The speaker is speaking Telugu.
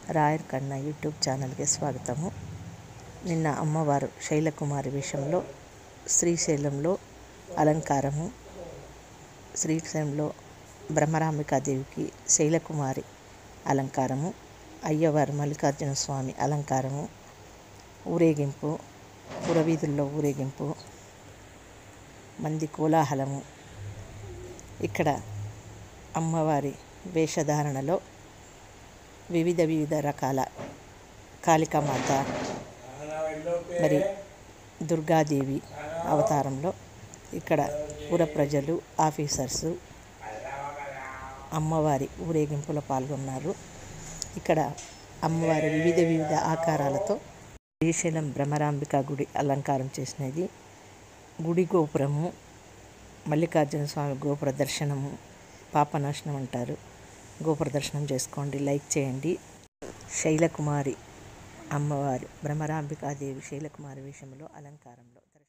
రాయర్ కన్న యూట్యూబ్ ఛానల్కి స్వాగతము నిన్న అమ్మవారు శైలకుమారి వేషంలో శ్రీశైలంలో అలంకారము శ్రీశైలంలో బ్రహ్మరాంబికాదేవికి శైలకుమారి అలంకారము అయ్యవారు మల్లికార్జున స్వామి అలంకారము ఊరేగింపు పురవీధుల్లో ఊరేగింపు మంది కోలాహలము ఇక్కడ అమ్మవారి వేషధారణలో వివిధ వివిధ రకాల కాళికామాత మరి దుర్గాదేవి అవతారంలో ఇక్కడ పుర ప్రజలు ఆఫీసర్సు అమ్మవారి ఊరేగింపులో పాల్గొన్నారు ఇక్కడ అమ్మవారి వివిధ వివిధ ఆకారాలతో శ్రీశైలం భ్రమరాంబిక గుడి అలంకారం చేసినది గుడి గోపురము మల్లికార్జున స్వామి గోపుర దర్శనము పాపనాశనం అంటారు గోపుర దర్శనం చేసుకోండి లైక్ చేయండి శైలకుమారి అమ్మవారు భ్రమరాంబికాదేవి శైలకుమారి వేషంలో అలంకారంలో